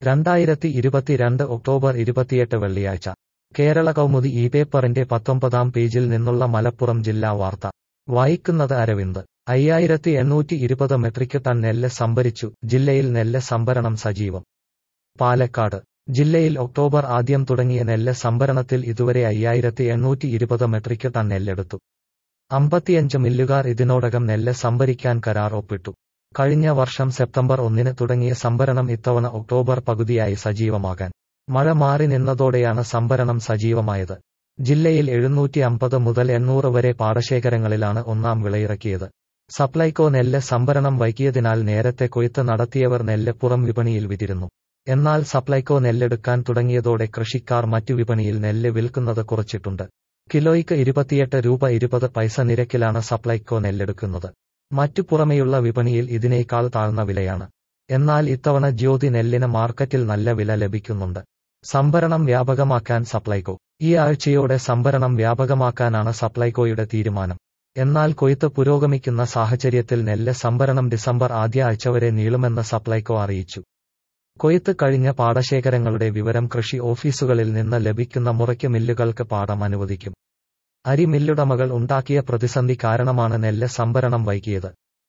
രണ്ടായിരത്തി ഇരുപത്തിരണ്ട് ഒക്ടോബർ ഇരുപത്തിയെട്ട് വെള്ളിയാഴ്ച കേരള കൗമുദി ഈ പേപ്പറിന്റെ പത്തൊമ്പതാം പേജിൽ നിന്നുള്ള മലപ്പുറം ജില്ലാ വാർത്ത വായിക്കുന്നത് അരവിന്ദ് അയ്യായിരത്തി എണ്ണൂറ്റി ഇരുപത് മെട്രിക് ടൺ നെല്ല് സംഭരിച്ചു ജില്ലയിൽ നെല്ല് സംഭരണം സജീവം പാലക്കാട് ജില്ലയിൽ ഒക്ടോബർ ആദ്യം തുടങ്ങിയ നെല്ല് സംഭരണത്തിൽ ഇതുവരെ അയ്യായിരത്തി എണ്ണൂറ്റി ഇരുപത് മെട്രിക് ടൺ നെല്ലെടുത്തു അമ്പത്തിയഞ്ച് മില്ലുകാർ ഇതിനോടകം നെല്ല് സംഭരിക്കാൻ കരാർ ഒപ്പിട്ടു കഴിഞ്ഞ വർഷം സെപ്റ്റംബർ ഒന്നിന് തുടങ്ങിയ സംഭരണം ഇത്തവണ ഒക്ടോബർ പകുതിയായി സജീവമാകാൻ മഴ മാറി നിന്നതോടെയാണ് സംഭരണം സജീവമായത് ജില്ലയിൽ എഴുന്നൂറ്റി അമ്പത് മുതൽ എണ്ണൂറ് വരെ പാടശേഖരങ്ങളിലാണ് ഒന്നാം വിളയിറക്കിയത് സപ്ലൈകോ നെല്ല് സംഭരണം വൈകിയതിനാൽ നേരത്തെ കൊയ്ത്ത് നടത്തിയവർ നെല്ല് പുറം വിപണിയിൽ വിതിരുന്നു എന്നാൽ സപ്ലൈകോ നെല്ലെടുക്കാൻ തുടങ്ങിയതോടെ കൃഷിക്കാർ മറ്റു വിപണിയിൽ നെല്ല് വിൽക്കുന്നത് കുറച്ചിട്ടുണ്ട് കിലോയ്ക്ക് ഇരുപത്തിയെട്ട് രൂപ ഇരുപത് പൈസ നിരക്കിലാണ് സപ്ലൈകോ നെല്ലെടുക്കുന്നത് മറ്റു പുറമെയുള്ള വിപണിയിൽ ഇതിനേക്കാൾ താഴ്ന്ന വിലയാണ് എന്നാൽ ഇത്തവണ ജ്യോതി നെല്ലിന് മാർക്കറ്റിൽ നല്ല വില ലഭിക്കുന്നുണ്ട് സംഭരണം വ്യാപകമാക്കാൻ സപ്ലൈകോ ഈ ആഴ്ചയോടെ സംഭരണം വ്യാപകമാക്കാനാണ് സപ്ലൈകോയുടെ തീരുമാനം എന്നാൽ കൊയ്ത്ത് പുരോഗമിക്കുന്ന സാഹചര്യത്തിൽ നെല്ല് സംഭരണം ഡിസംബർ ആദ്യ ആഴ്ച വരെ നീളുമെന്ന് സപ്ലൈകോ അറിയിച്ചു കൊയ്ത്ത് കഴിഞ്ഞ പാടശേഖരങ്ങളുടെ വിവരം കൃഷി ഓഫീസുകളിൽ നിന്ന് ലഭിക്കുന്ന മുറയ്ക്ക് മില്ലുകൾക്ക് പാടം അനുവദിക്കും അരി മില്ലുടമകൾ ഉണ്ടാക്കിയ പ്രതിസന്ധി കാരണമാണ് നെല്ല് സംഭരണം വൈകിയത്